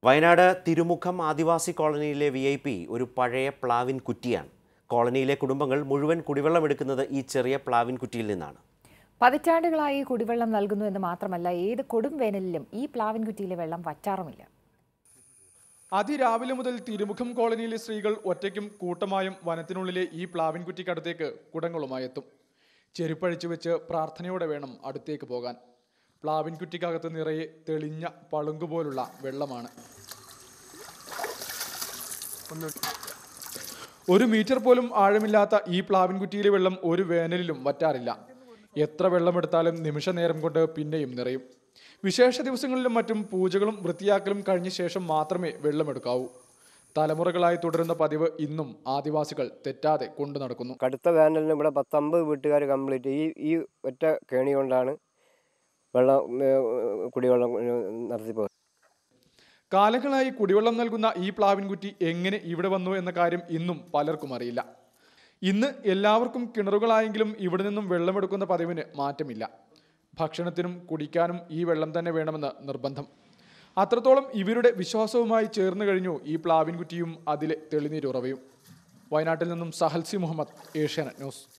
വയനാട് തിരുമുഖം ആദിവാസി കോളനിയിലെ V I P ഒരു പഴയ പ്ലാവിൻ കുറ്റിയാണ് കോളനിയിലെ കുടുംബങ്ങൾ മുഴുവൻ കുടിവെള്ളം എടുക്കുന്നത് ഈ ചെറിയ പ്ലാവിൻ കുറ്റിയിൽ നിന്നാണ് പതിറ്റാണ്ടുകളായി കുടിവെള്ളം നൽകുന്നു എന്ന് മാത്രമല്ല ഏത് കൊടും വേനലിലും ഈ പ്ലാവിൻകുറ്റിയിലെ വെള്ളം വറ്റാറുമില്ല അതിരാവിലെ മുതൽ തിരുമുഖം കോളനിയിലെ സ്ത്രീകൾ ഒറ്റയ്ക്കും കൂട്ടമായും വനത്തിനുള്ളിലെ ഈ പ്ലാവിൻ കുറ്റിക്കടുത്തേക്ക് കുടങ്ങളുമായി എത്തും ചെരുപ്പഴിച്ചു വെച്ച് പ്രാർത്ഥനയോടെ വേണം അടുത്തേക്ക് പോകാൻ പ്ലാവിൻ കുറ്റിക്കകത്ത് നിറയെ തെളിഞ്ഞ പളുങ്കുപോലുള്ള വെള്ളമാണ് ഒരു മീറ്റർ പോലും ആഴമില്ലാത്ത ഈ പ്ലാവിൻ കുറ്റിയിലെ വെള്ളം ഒരു വേനലിലും വറ്റാറില്ല എത്ര വെള്ളമെടുത്താലും നിമിഷ നേരം കൊണ്ട് പിന്നെയും നിറയും വിശേഷ ദിവസങ്ങളിലും മറ്റും പൂജകളും വൃത്തിയാക്കലും കഴിഞ്ഞ ശേഷം മാത്രമേ വെള്ളമെടുക്കാവൂ തലമുറകളായി തുടരുന്ന പതിവ് ഇന്നും ആദിവാസികൾ തെറ്റാതെ കൊണ്ടു നടക്കുന്നു കടുത്ത വേനലിന് ഇവിടെ പത്തമ്പത് വീട്ടുകാർ കംപ്ലീറ്റ് ഈ ഈ ഒറ്റ കേണി കൊണ്ടാണ് വെള്ളം ഏർ, കുടിവെള്ളം ഏർ, നടത്തിപ്പോകുന്നത് കാലങ്ങളായി കുടിവെള്ളം നൽകുന്ന ഈ പ്ലാവിൻകുറ്റി എങ്ങനെ ഇവിടെ വന്നു എന്ന കാര്യം ഇന്നും പലർക്കും അറിയില്ല ഇന്ന് എല്ലാവർക്കും കിണറുകളായെങ്കിലും ഇവിടെ നിന്നും വെള്ളമെടുക്കുന്ന പതിവിന് മാറ്റമില്ല ഭക്ഷണത്തിനും കുടിക്കാനും ഈ വെള്ളം തന്നെ വേണമെന്ന് നിർബന്ധം അത്രത്തോളം ഇവരുടെ വിശ്വാസവുമായി ചേർന്ന് കഴിഞ്ഞു ഈ പ്ലാവിൻകുറ്റിയും അതിലെ തെളിനീരുറവയും വയനാട്ടിൽ നിന്നും സഹൽസി മുഹമ്മദ് ഏഷ്യാനെറ്റ് ന്യൂസ്